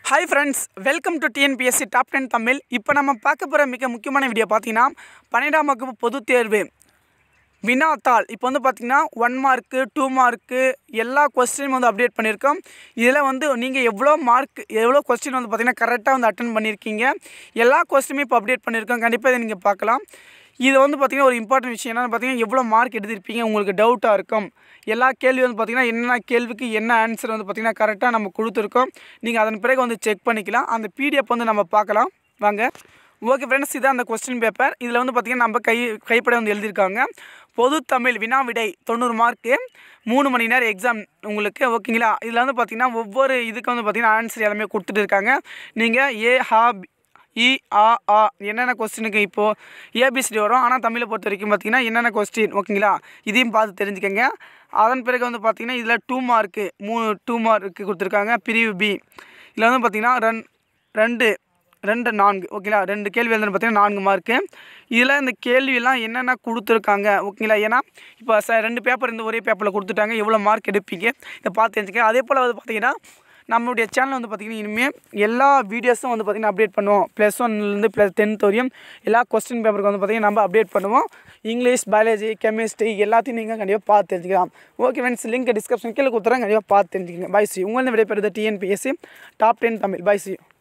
hi friends welcome to TNPSC top ten Tamil இப்போ நம்ம பார்க்க போகிற மிக முக்கியமான வீடியோ பார்த்தீங்கன்னா பன்னெண்டாம் வகுப்பு பொதுத் தேர்வு வினாத்தாள் இப்போ வந்து பார்த்தீங்கன்னா ஒன் மார்க்கு டூ மார்க்கு எல்லா கொஸ்டினும் வந்து அப்டேட் பண்ணியிருக்கோம் இதில் வந்து நீங்கள் எவ்வளோ மார்க் எவ்வளோ கொஸ்டின் வந்து பார்த்தீங்கன்னா கரெக்டாக வந்து அட்டன் பண்ணியிருக்கீங்க எல்லா கொஸ்டினுமே இப்போ அப்டேட் பண்ணியிருக்கோம் கண்டிப்பாக இதை நீங்கள் பார்க்கலாம் இது வந்து பார்த்திங்கன்னா ஒரு இம்பார்ட்டன்ட் விஷயம் என்னென்னு பார்த்தீங்கன்னா எவ்வளோ மார்க் எடுத்திருப்பீங்க உங்களுக்கு டவுட்டாக இருக்கும் எல்லா கேள்வி வந்து பார்த்திங்கன்னா என்ன கேள்விக்கு என்ன ஆன்சர் வந்து பார்த்திங்கன்னா கரெக்டாக நம்ம கொடுத்துருக்கோம் நீங்கள் அதன் பிறகு வந்து செக் பண்ணிக்கலாம் அந்த பிடிஎஃப் வந்து நம்ம பார்க்கலாம் வாங்க ஓகே ஃப்ரெண்ட்ஸ் இதான் அந்த கொஸ்டின் பேப்பர் இதில் வந்து பார்த்திங்கன்னா நம்ம கை கைப்பட வந்து எழுதியிருக்காங்க பொது தமிழ் வினா விடை தொண்ணூறு மார்க்கு மூணு மணி நேரம் எக்ஸாம் உங்களுக்கு ஓகேங்களா இதில் வந்து பார்த்திங்கன்னா ஒவ்வொரு இதுக்கு வந்து பார்த்திங்கன்னா ஆன்சர் எல்லாமே கொடுத்துட்டு இருக்காங்க நீங்கள் ஏ ஹா இ ஆ ஆ என்னென்ன கொஸ்டினுக்கு இப்போது ஏபிசிடி வரும் ஆனால் தமிழை பொறுத்த வரைக்கும் பார்த்தீங்கன்னா என்னென்ன கொஸ்டின் ஓகேங்களா இதையும் பார்த்து தெரிஞ்சுக்கங்க அதன் பிறகு வந்து பார்த்தீங்கன்னா இதில் டூ மார்க்கு மூணு டூ மார்க்கு கொடுத்துருக்காங்க பிரிவு பி இதில் வந்து பார்த்தீங்கன்னா ரெண் ரெண்டு ரெண்டு நான்கு ஓகேங்களா ரெண்டு கேள்வி எழுதுன்னு பார்த்தீங்கன்னா நான்கு மார்க்கு இதில் இந்த கேள்வியெல்லாம் என்னென்ன கொடுத்துருக்காங்க ஓகேங்களா ஏன்னா இப்போ ச ரெண்டு பேப்பர் இந்த ஒரே பேப்பரில் கொடுத்துட்டாங்க எவ்வளோ மார்க் எடுப்பீங்க இதை பார்த்து தெரிஞ்சுக்க அதே போல் வந்து பார்த்தீங்கன்னா நம்மளுடைய சேனல் வந்து பார்த்திங்கன்னா இனிமேல் எல்லா வீடியோஸும் வந்து பார்த்திங்கன்னா அப்டேட் பண்ணுவோம் ப்ளஸ் ஒன்லேருந்து ப்ளஸ் டென்த் வரையும் எல்லா கொஸ்டின் பேப்பருக்கு வந்து பார்த்திங்கன்னா நம்ம அப்டேட் பண்ணுவோம் இங்கிலீஷ் பயாலஜி கெமிஸ்ட்ரி எல்லாத்தையும் நீங்கள் கண்டிப்பாக பார்த்து தெரிஞ்சுக்கலாம் ஓகே ஃப்ரெண்ட்ஸ் லிங்க் டிஸ்கிரிப்ஷன் கீழே கொடுத்துறேன் கண்டிப்பாக பார்த்து தெரிஞ்சுக்கங்க பை சி உங்களை விடைபெறுது TNPSC top ten Tamil bye C